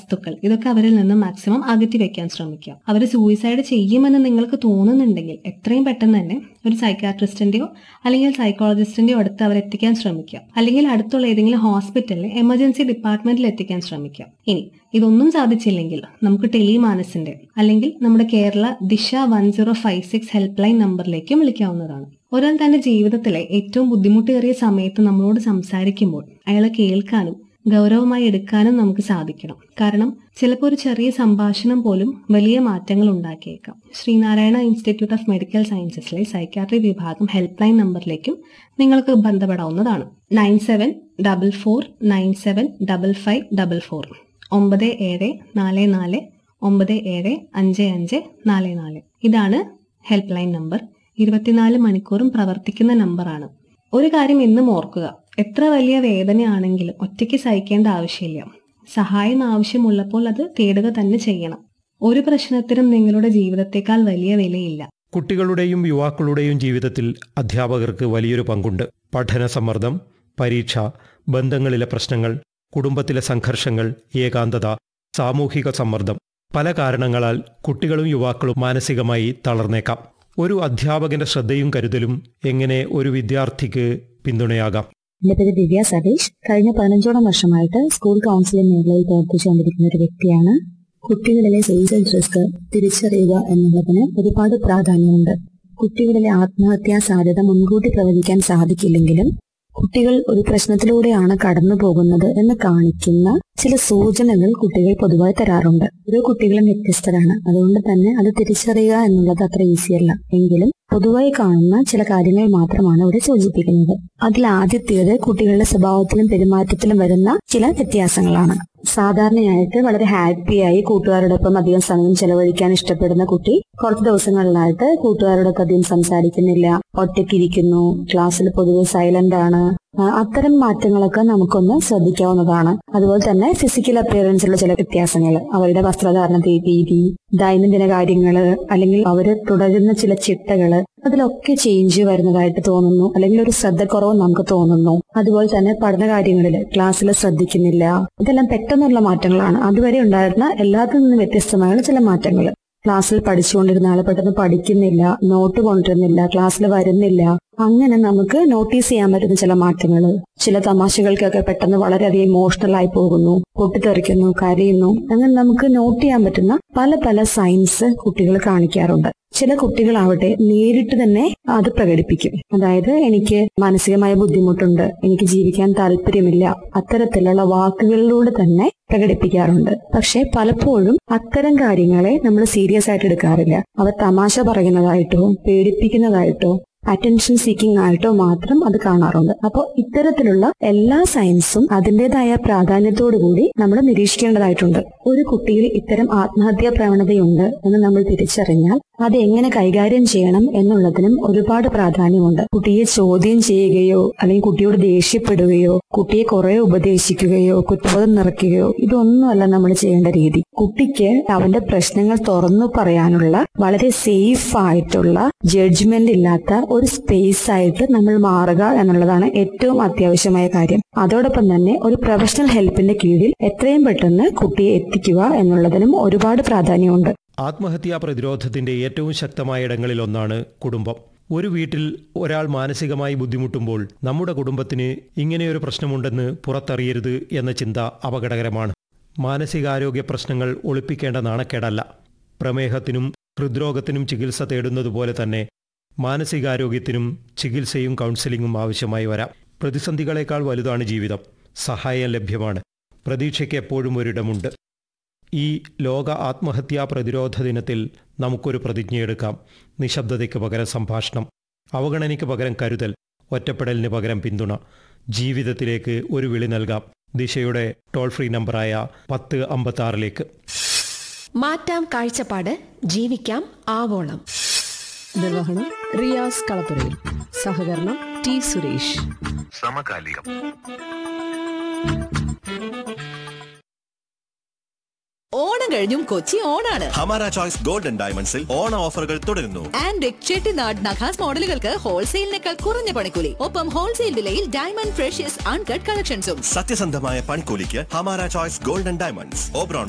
വസ്തുക്കൾ ഇതൊക്കെ അവരിൽ നിന്ന് മാക്സിമം അകറ്റി വെക്കാൻ ശ്രമിക്കുക അവർ സൂയിസൈഡ് ചെയ്യുമെന്ന് നിങ്ങൾക്ക് തോന്നുന്നുണ്ടെങ്കിൽ എത്രയും പെട്ടെന്ന് തന്നെ ഒരു സൈക്കാട്രിസ്റ്റിന്റെയോ അല്ലെങ്കിൽ സൈക്കോളജിസ്റ്റിന്റെയോ അടുത്ത് അവർ എത്തിക്കാൻ ശ്രമിക്കുക അല്ലെങ്കിൽ അടുത്തുള്ള ഏതെങ്കിലും ഹോസ്പിറ്റലിൽ എമർജൻസി ഡിപ്പാർട്ട്മെന്റിൽ എത്തിക്കാൻ ശ്രമിക്കുക ഇനി ഇതൊന്നും സാധിച്ചില്ലെങ്കിൽ നമുക്ക് ടെലിമാനസിന്റെ അല്ലെങ്കിൽ നമ്മുടെ Kerala Disha one zero five six helpline നമ്പറിലേക്കും വിളിക്കാവുന്നതാണ് ഒരാൾ തന്റെ ജീവിതത്തിലെ ഏറ്റവും ബുദ്ധിമുട്ടേറിയ സമയത്ത് നമ്മളോട് സംസാരിക്കുമ്പോൾ അയാളെ കേൾക്കാനും ഗൗരവമായി എടുക്കാനും നമുക്ക് സാധിക്കണം കാരണം ചിലപ്പോൾ ഒരു ചെറിയ സംഭാഷണം പോലും വലിയ മാറ്റങ്ങൾ ഉണ്ടാക്കിയേക്കാം ശ്രീനാരായണ ഇൻസ്റ്റിറ്റ്യൂട്ട് ഓഫ് മെഡിക്കൽ സയൻസസിലെ സൈക്കാട്രി വിഭാഗം ഹെൽപ്പ് ലൈൻ നമ്പറിലേക്കും നിങ്ങൾക്ക് ബന്ധപ്പെടാവുന്നതാണ് nine seven double four nine seven double five double four ഒമ്പത് ഏഴ് നാല് നാല് ഒമ്പത് ഏഴ് അഞ്ച് അഞ്ച് നാല് നാല് ഇതാണ് ഹെൽപ്പ് ലൈൻ നമ്പർ ഇരുപത്തിനാല് മണിക്കൂറും പ്രവർത്തിക്കുന്ന നമ്പറാണ് ഒരു കാര്യം എന്നും ഓർക്കുക എത്ര വലിയ വേദനയാണെങ്കിലും ഒറ്റയ്ക്ക് സഹിക്കേണ്ട ആവശ്യമില്ല സഹായം ആവശ്യമുള്ളപ്പോൾ അത് തേടുക തന്നെ ചെയ്യണം ഒരു പ്രശ്നത്തിനും നിങ്ങളുടെ ജീവിതത്തെക്കാൾ വലിയ വിലയില്ല കുട്ടികളുടെയും യുവാക്കളുടെയും ജീവിതത്തിൽ അധ്യാപകർക്ക് വലിയൊരു പങ്കുണ്ട് പഠന സമ്മർദ്ദം പരീക്ഷ ബന്ധങ്ങളിലെ പ്രശ്നങ്ങൾ കുടുംബത്തിലെ സംഘർഷങ്ങൾ ഏകാന്തത സാമൂഹിക സമ്മർദ്ദം പല കാരണങ്ങളാൽ കുട്ടികളും യുവാക്കളും മാനസികമായി തളർന്നേക്കാം ഒരു അധ്യാപകന്റെ ശ്രദ്ധയും കരുതലും എങ്ങനെ ഒരു വിദ്യാർത്ഥിക്ക് പിന്തുണയാകാം എന്റെ പേര് ദിവ്യ സതീഷ് കഴിഞ്ഞ പതിനഞ്ചോളം വർഷമായിട്ട് സ്കൂൾ കൗൺസിലിംഗ് മേഖലയിൽ പ്രവർത്തിച്ചുകൊണ്ടിരിക്കുന്ന ഒരു വ്യക്തിയാണ് കുട്ടികളിലെ സൂയിസൈഡ് റിസ്ക് തിരിച്ചറിയുക എന്നുള്ളതിന് ഒരുപാട് പ്രാധാന്യമുണ്ട് കുട്ടികളിലെ ആത്മഹത്യാ സാധ്യത മുൻകൂട്ടി പ്രവചിക്കാൻ സാധിക്കില്ലെങ്കിലും കുട്ടികൾ ഒരു പ്രശ്നത്തിലൂടെയാണ് കടന്നു പോകുന്നത് എന്ന് കാണിക്കുന്ന ചില സൂചനകൾ കുട്ടികൾ പൊതുവായി തരാറുണ്ട് ഓരോ കുട്ടികളും വ്യത്യസ്തരാണ് അതുകൊണ്ട് തന്നെ അത് തിരിച്ചറിയുക എന്നുള്ളത് അത്ര ഈസിയല്ല എങ്കിലും പൊതുവായി കാണുന്ന ചില കാര്യങ്ങൾ മാത്രമാണ് ഇവിടെ സൂചിപ്പിക്കുന്നത് അതിൽ ആദ്യത്തേത് കുട്ടികളുടെ സ്വഭാവത്തിലും പെരുമാറ്റത്തിലും വരുന്ന ചില വ്യത്യാസങ്ങളാണ് സാധാരണയായിട്ട് വളരെ ഹാപ്പിയായി കൂട്ടുകാരോടൊപ്പം അധികം സമയം ചെലവഴിക്കാൻ ഇഷ്ടപ്പെടുന്ന കുട്ടി കുറച്ച് ദിവസങ്ങളിലായിട്ട് കൂട്ടുകാരോടൊപ്പം അധികം സംസാരിക്കുന്നില്ല ഒറ്റയ്ക്കിരിക്കുന്നു ക്ലാസ്സിൽ പൊതുവെ സൈലന്റ് ആണ് ആ, അത്തരം മാറ്റങ്ങളൊക്കെ നമുക്കൊന്ന് ശ്രദ്ധിക്കാവുന്നതാണ് അതുപോലെ തന്നെ ഫിസിക്കൽ അപ്പിയറൻസിലുള്ള ചില വ്യത്യാസങ്ങൾ അവരുടെ വസ്ത്രധാരണ രീ- രീതി ദൈനംദിന കാര്യങ്ങള് അല്ലെങ്കിൽ അവര് തുടരുന്ന ചില ചിട്ടകള് അതിലൊക്കെ ചേഞ്ച് വരുന്നതായിട്ട് തോന്നുന്നു അല്ലെങ്കിൽ ഒരു ശ്രദ്ധക്കുറവ് നമുക്ക് തോന്നുന്നു അതുപോലെ തന്നെ പഠന കാര്യങ്ങളിൽ ക്ലാസ്സിൽ ശ്രദ്ധിക്കുന്നില്ല ഇതെല്ലാം പെട്ടെന്നുള്ള മാറ്റങ്ങളാണ് അതുവരെ ഉണ്ടായിരുന്ന എല്ലാത്തിൽ നിന്നും വ്യത്യസ്തമായ ചില മാറ്റങ്ങൾ ക്ലാസ്സിൽ പഠിച്ചുകൊണ്ടിരുന്ന ആൾ പെട്ടെന്ന് പഠിക്കുന്നില്ല നോട്ട് കൊണ്ടുവരുന്നില്ല ക്ലാസ്സിൽ വരുന്നില്ല അങ്ങനെ നമുക്ക് നോട്ടീസ് ചെയ്യാൻ പറ്റുന്ന ചില മാറ്റങ്ങൾ ചില തമാശകൾക്കൊക്കെ പെട്ടെന്ന് വളരെയധികം ഇമോഷണൽ ആയി പോകുന്നു പൊട്ടിത്തെറിക്കുന്നു കരയുന്നു അങ്ങനെ നമുക്ക് നോട്ട് ചെയ്യാൻ പറ്റുന്ന പല പല സൈൻസ് കുട്ടികൾ കാണിക്കാറുണ്ട് ചില കുട്ടികളാവട്ടെ നേരിട്ട് തന്നെ അത് പ്രകടിപ്പിക്കും അതായത് എനിക്ക് മാനസികമായ ബുദ്ധിമുട്ടുണ്ട് എനിക്ക് ജീവിക്കാൻ താല്പര്യമില്ല അത്തരത്തിലുള്ള വാക്കുകളിലൂടെ തന്നെ പ്രകടിപ്പിക്കാറുണ്ട് പക്ഷെ പലപ്പോഴും അത്തരം കാര്യങ്ങളെ നമ്മൾ സീരിയസ് ആയിട്ട് എടുക്കാറില്ല അവർ തമാശ പറയുന്നതായിട്ടോ പേടിപ്പിക്കുന്നതായിട്ടോ അറ്റൻഷൻ സീക്കിംഗ് ആയിട്ടോ മാത്രം അത് കാണാറുണ്ട് അപ്പോൾ ഇത്തരത്തിലുള്ള എല്ലാ സയൻസും അതിൻ്റെതായ പ്രാധാന്യത്തോടു കൂടി നമ്മൾ നിരീക്ഷിക്കേണ്ടതായിട്ടുണ്ട് ഒരു കുട്ടിയിൽ ഇത്തരം ആത്മഹത്യാ പ്രവണതയുണ്ട് എന്ന് നമ്മൾ തിരിച്ചറിഞ്ഞാൽ അത് എങ്ങനെ കൈകാര്യം ചെയ്യണം എന്നുള്ളതിനും ഒരുപാട് പ്രാധാന്യമുണ്ട് കുട്ടിയെ ചോദ്യം ചെയ്യുകയോ അല്ലെങ്കിൽ കുട്ടിയോട് ദേഷ്യപ്പെടുകയോ കുട്ടിയെ കുറെ ഉപദേശിക്കുകയോ കുറ്റബോധം നിറയ്ക്കുകയോ ഇതൊന്നുമല്ല നമ്മൾ ചെയ്യേണ്ട രീതി കുട്ടിക്ക് അവന്റെ പ്രശ്നങ്ങൾ തുറന്നു പറയാനുള്ള വളരെ സേഫ് ആയിട്ടുള്ള ജഡ്ജ്മെന്റ് ഇല്ലാത്ത ഒരു സ്പേസ് ആയിട്ട് നമ്മൾ മാറുക എന്നുള്ളതാണ് ഏറ്റവും അത്യാവശ്യമായ കാര്യം അതോടൊപ്പം തന്നെ ഒരു പ്രൊഫഷണൽ ഹെൽപ്പിന്റെ കീഴിൽ എത്രയും പെട്ടെന്ന് കുട്ടിയെ എത്തിക്കുക എന്നുള്ളതിനും ഒരുപാട് പ്രാധാന്യമുണ്ട് ആത്മഹത്യാ പ്രതിരോധത്തിന്റെ ഏറ്റവും ശക്തമായ ഇടങ്ങളിലൊന്നാണ് കുടുംബം ഒരു വീട്ടിൽ ഒരാൾ മാനസികമായി ബുദ്ധിമുട്ടുമ്പോൾ നമ്മുടെ കുടുംബത്തിന് ഇങ്ങനെയൊരു പ്രശ്നമുണ്ടെന്ന് പുറത്തറിയരുത് എന്ന ചിന്ത അപകടകരമാണ് മാനസികാരോഗ്യ പ്രശ്നങ്ങൾ ഒളിപ്പിക്കേണ്ട നാണക്കേടല്ല പ്രമേഹത്തിനും ഹൃദ്രോഗത്തിനും ചികിത്സ തേടുന്നതുപോലെ തന്നെ മാനസികാരോഗ്യത്തിനും ചികിത്സയും കൗൺസിലിംഗും ആവശ്യമായി വരാം പ്രതിസന്ധികളേക്കാൾ വലുതാണ് ജീവിതം സഹായം ലഭ്യമാണ് പ്രതീക്ഷയ്ക്ക് എപ്പോഴും ഒരിടമുണ്ട് ഈ ലോക ആത്മഹത്യാ പ്രതിരോധ ദിനത്തിൽ നമുക്കൊരു പ്രതിജ്ഞയെടുക്കാം നിശബ്ദതയ്ക്ക് പകരം സംഭാഷണം അവഗണനയ്ക്ക് പകരം കരുതൽ ഒറ്റപ്പെടലിന് പകരം പിന്തുണ ജീവിതത്തിലേക്ക് ഒരു വിളി നൽകാം ദിശയുടെ ടോൾ ഫ്രീ നമ്പറായ പത്ത് അമ്പത്താറിലേക്ക് മാറ്റാം കാഴ്ചപ്പാട് ജീവിക്കാം ആവോളം നിർവഹണം റിയാസ് കളപ്പുരയിൽ സഹകരണം ടി സുരേഷ് സമകാലികം ഓണം കഴിഞ്ഞും കൊച്ചി ഓണാണ് ഹമാര ചോയ്സ് ഗോൾഡൻ ഡയമണ്ട്സിൽ ഓണ ഓഫറുകൾ തുടരുന്നു ആൻഡ് ചെട്ടിനാട് നഖാസ് മോഡലുകൾക്ക് ഹോൾസെയിലിനേക്കാൾ കുറഞ്ഞ പണിക്കൂലി ഒപ്പം ഹോൾസെയിൽ വിലയിൽ ഡയമണ്ട് ഫ്രഷ്യസ് അൺകട്ട് കളക്ഷൻസും സത്യസന്ധമായ പൺകൂലിക്ക് ഹമാര ചോയ്സ് ഗോൾഡൻ ഡയമണ്ട്സ് ഓബ്രോൺ